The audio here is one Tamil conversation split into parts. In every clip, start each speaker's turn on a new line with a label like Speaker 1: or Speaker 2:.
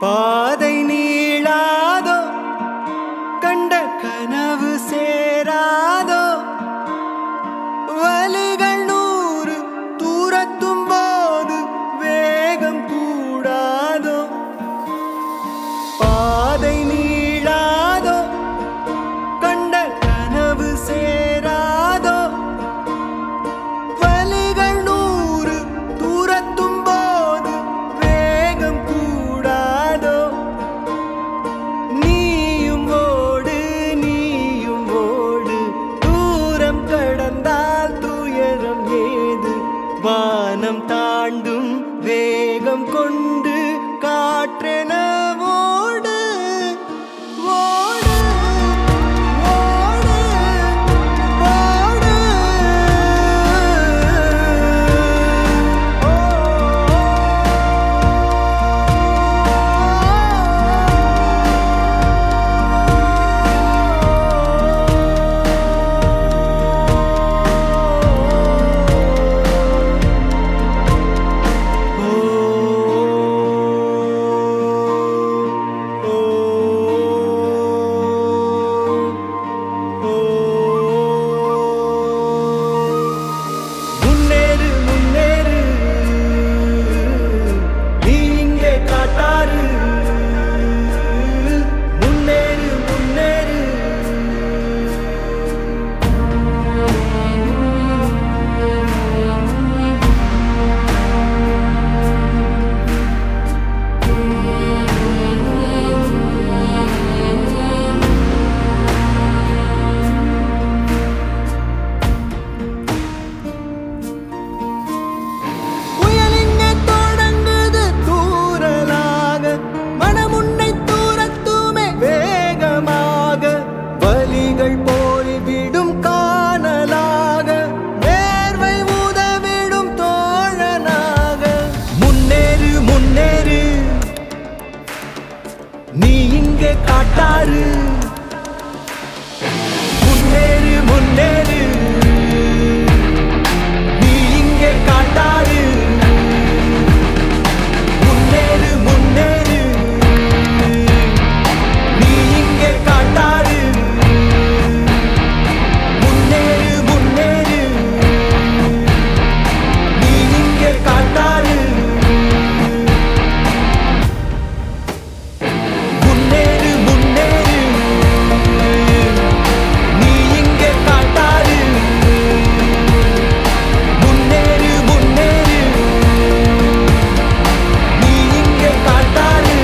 Speaker 1: பாதை நீளாதோ கண்ட கனவு சேராதோ வலிகள் நூறு தூரத்தும் போது வேகம் கூடாதோ பாதை நீளாதோ கண்ட கனவு சேராதோ வலிகள் நூறு தூரத்தும் போது வேகம் கூடாதோ நீயும் ஓடு நீயும் ஓடு தூரம் கடந்தால் துயரம் ஏது வானம் தாண்டும் வேகம் கொண்டு காற்றென ஓடு ஓடு ஓடு ஓடு முன்னேறு முன்னேறு நீ இங்கே காட்டாரு முன்னேறு முன்னேறு புயலிங்க தொடங்குது தூரலாக மனமுன்னை தூரத்துமே வேகமாக வலிகள் போய்விடும் காணலாக நேர்வை உதவிடும் தோழனாக முன்னேறு முன்னேறு நீ இங்கே காட்டாரு முன்னேறு முன்னேறு நீ இங்கே காட்டாரு முன்னேறு முன்னேறு நீ இங்கே காட்டாரு முன்னேறு முன்னேறு நீ இங்கே காட்டாரு முன்னேறு முன்னேறு நீ இங்கே காட்டாரு முன்னேறு முன்னேறு நீ இங்கே காட்டாரு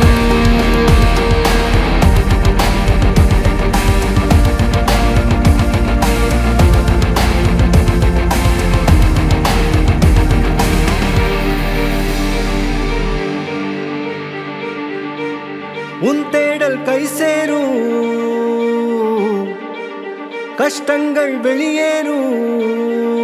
Speaker 1: உன் தேடல் கை சேரும் கஷ்டங்கள் வெளியேறும்